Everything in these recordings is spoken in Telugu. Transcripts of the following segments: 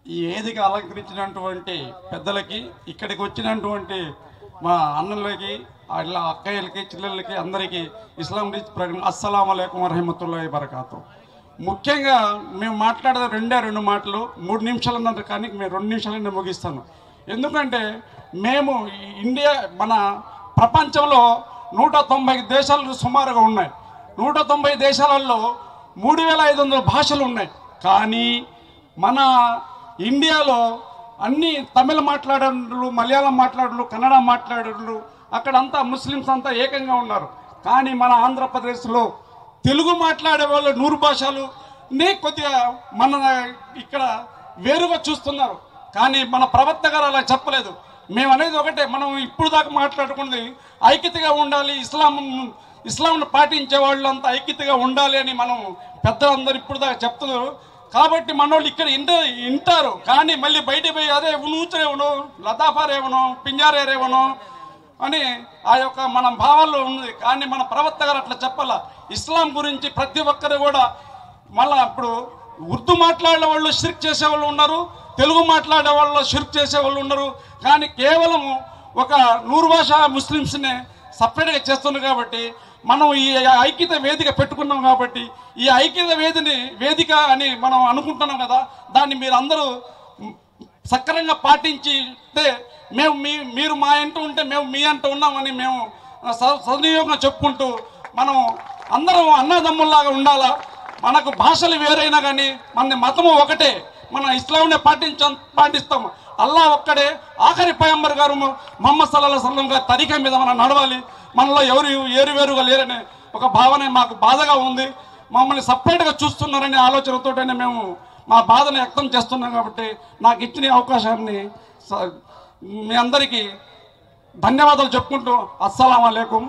ఈ వేదిక అలంకరించినటువంటి పెద్దలకి ఇక్కడికి వచ్చినటువంటి మా అన్నలకి అట్లా అక్కయ్యలకి చెల్లెళ్ళకి అందరికీ ఇస్లాం ప్రకటన అస్సలం అయికం వరహమతుల్లాhi బరకాతు ముఖ్యంగా మేము మాట్లాడేది రెండే రెండు మాటలు మూడు నిమిషాలు అన్నారు కానీ మేము రెండు నిమిషాలనే ముగిస్తాను ఎందుకంటే మేము ఈ ఇండియా మన ప్రపంచంలో నూట తొంభై దేశాలు సుమారుగా ఉన్నాయి నూట తొంభై దేశాలలో మూడు వేల ఐదు వందల భాషలు ఉన్నాయి కానీ మన ఇండియాలో అన్ని తమిళ మాట్లాడేళ్ళు మలయాళం మాట్లాడలు కన్నడ మాట్లాడేళ్ళు అక్కడంతా ముస్లిమ్స్ అంతా ఏకంగా ఉన్నారు కానీ మన ఆంధ్రప్రదేశ్లో తెలుగు మాట్లాడే వాళ్ళు నూరు భాషలు నే కొద్దిగా మన ఇక్కడ వేరుగా చూస్తున్నారు కానీ మన ప్రవక్త గారు అలా చెప్పలేదు మేము అనేది ఒకటే మనం ఇప్పుడు దాకా మాట్లాడుకున్నది ఐక్యతగా ఉండాలి ఇస్లాం ఇస్లాంను పాటించే వాళ్ళంతా ఐక్యతగా ఉండాలి అని మనం పెద్దలందరూ ఇప్పుడు దాకా చెప్తున్నారు కాబట్టి మనోళ్ళు ఇక్కడ ఇంట వింటారు కానీ మళ్ళీ బయటికి పోయి అదే నూచరేవను లతాఫారేవను పింజారేరేవను అని ఆ యొక్క మన భావాల్లో ఉంది కానీ మన ప్రవక్త గారు అట్లా చెప్పాల ఇస్లాం గురించి ప్రతి ఒక్కరు కూడా మళ్ళా ఇప్పుడు ఉర్దూ మాట్లాడే వాళ్ళు షిర్క్ చేసే వాళ్ళు ఉన్నారు తెలుగు మాట్లాడే వాళ్ళు షిర్క్ చేసే వాళ్ళు ఉన్నారు కానీ కేవలం ఒక నూరు భాష ముస్లిమ్స్నే సపరేట్గా చేస్తున్నారు కాబట్టి మనం ఈ ఐక్యత వేదిక పెట్టుకున్నాం కాబట్టి ఈ ఐక్యత వేదిని వేదిక అని మనం అనుకుంటున్నాం కదా దాన్ని మీరు అందరూ సక్రమంగా పాటించితే మేము మీ మీరు మా ఇంట ఉంటే మేము మీ అంట ఉన్నామని మేము స- సద్వినియోగంగా చెప్పుకుంటూ మనం అందరం అన్నదమ్ముల్లాగా ఉండాలా మనకు భాషలు వేరైనా కానీ మన మతము ఒకటే మన ఇస్లాంనే పాటించ పాటిస్తాం అల్లా ఒక్కడే ఆఖరి పయంబర్ గారు మొహమ్మద్ సల్లాహ సల్లం గారి తరిక మీద మనం నడవాలి మనలో ఎవరు ఏరువేరుగా లేరనే ఒక భావన మాకు బాధగా ఉంది మమ్మల్ని సపరేట్గా చూస్తున్నారనే ఆలోచనతోటనే మేము మా బాధను వ్యక్తం చేస్తున్నాం కాబట్టి నాకు ఇచ్చిన ఈ అవకాశాన్ని స- మీ అందరికీ ధన్యవాదాలు చెప్పుకుంటూ అస్సలం అయికం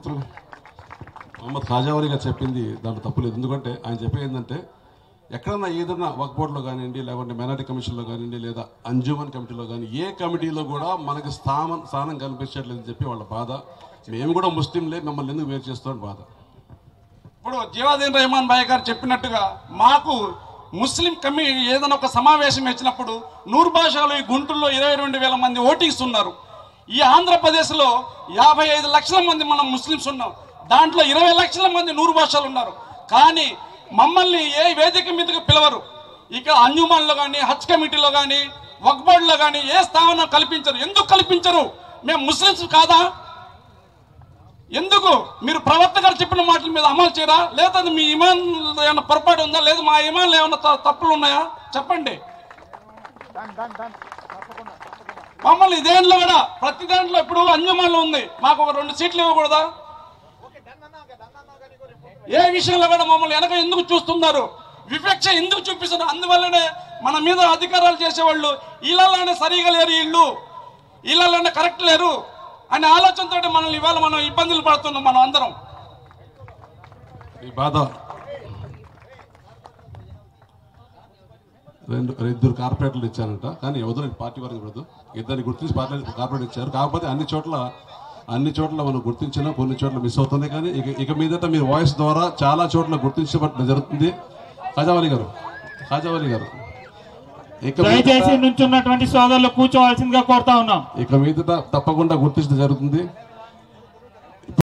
మొహమ్మద్ ఖాజావలి గారు చెప్పింది దాంట్లో తప్పులేదు ఎందుకంటే ఆయన చెప్పేది ఏంటంటే ఎక్కడన్నా ఏదైనా వర్క్ బోర్డులో కానివ్వండి లేకుంటే మైనార్టీ కమిషన్లో కానివ్వండి లేదా అంజుమన్ కమిటీలో కానీ ఏ కమిటీలో కూడా మనకి స్థానం స్థానం కనిపించట్లేదని చెప్పి వాళ్ళ బాధ మేము కూడా ముస్లింలే మిమ్మల్ని ఎందుకు వేరు చేస్తామని బాధ ఇప్పుడు జీవాదీన్ రెహమాన్ భాయ్ గారు చెప్పినట్టుగా మాకు ముస్లిం కమి ఏదైనా ఒక సమావేశం ఇచ్చినప్పుడు నూరు భాషలు ఈ గుంటూరులో ఇరవై రెండు వేల మంది ఓటింగ్స్ ఉన్నారు ఈ ఆంధ్రప్రదేశ్లో యాభై ఐదు లక్షల మంది మనం ముస్లిమ్స్ ఉన్నాం దాంట్లో ఇరవై లక్షల మంది నూరు భాషలు ఉన్నారు కానీ మమ్మల్ని ఏ వేదిక మీదకి పిలవరు ఇక అంజుమాన్లో కానీ హజ్ కమిటీలో కానీ వక్బోర్డ్లో కానీ ఏ స్థానం కల్పించరు ఎందుకు కల్పించరు మేము ముస్లిమ్స్ కాదా ఎందుకు మీరు ప్రవక్త గారు చెప్పిన మాటల మీద అమలు చేయరా లేదా మీ ఇమాన్ ఏమైనా పొరపాటు ఉందా లేదు మా ఇమాన్లో ఏమైనా త- తప్పులు ఉన్నాయా చెప్పండి మమ్మల్ని ఇదేంట్లో కూడా ప్రతి దాంట్లో ఇప్పుడు అంజమాన్లో ఉంది మాకు ఒక రెండు సీట్లు ఇవ్వకూడదా ఏ విషయంలో కూడా మమ్మల్ని వెనక ఎందుకు చూస్తున్నారు వివక్ష ఎందుకు చూపిస్తున్నారు అందువల్లనే మన మీద అధికారాలు చేసేవాళ్ళు ఇళ్లలోనే సరిగా లేరు ఇల్లు ఇళ్లలోనే కరెక్ట్ లేరు అనే ఆలోచనతో మనల్ని ఇవాళ మనం ఇబ్బందులు పడుతున్నాం మనం అందరం ఈ బాధ రెండు ఇద్దరు కార్పొరేటర్లు ఇచ్చారంట కానీ ఎవరు పార్టీ వరకు ఇవ్వదు ఇద్దరిని గుర్తించి పార్టీ కార్పొరేట్ ఇచ్చారు కాకపోతే అన్ని చోట్ల అన్ని చోట్ల మనం గుర్తించినా కొన్ని చోట్ల మిస్ అవుతుంది కానీ ఇక ఇక మీదట మీ వాయిస్ ద్వారా చాలా చోట్ల గుర్తించబడడం జరుగుతుంది ఖాజావలి గారు ఖాజావలి గారు ఇక దయచేసి మీదట నుంచున్నటువంటి సోదరులు కూర్చోవాల్సిందిగా కోరుతా ఉన్నాం ఇక మీదట తప్పకుండా గుర్తించడం జరుగుతుంది